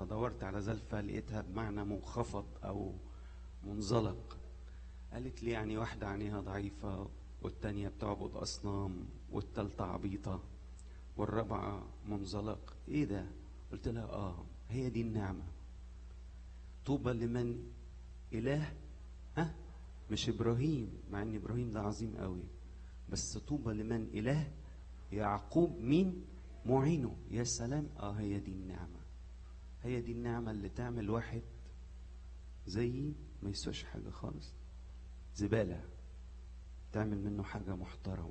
فدورت على زلفة لقيتها بمعنى منخفض أو منزلق قالت لي يعني واحدة عينيها ضعيفة والتانية بتعبد أصنام والتالتة عبيطة والرابعة منزلق إيه ده؟ قلت لها آه هي دي النعمة طوبى لمن إله ها مش إبراهيم مع إن إبراهيم ده عظيم قوي بس طوبى لمن إله يعقوب مين معينه يا سلام اه هي دي النعمة هي دي النعمة اللي تعمل واحد زيي ما يسواش حاجة خالص زبالة تعمل منه حاجة محترمة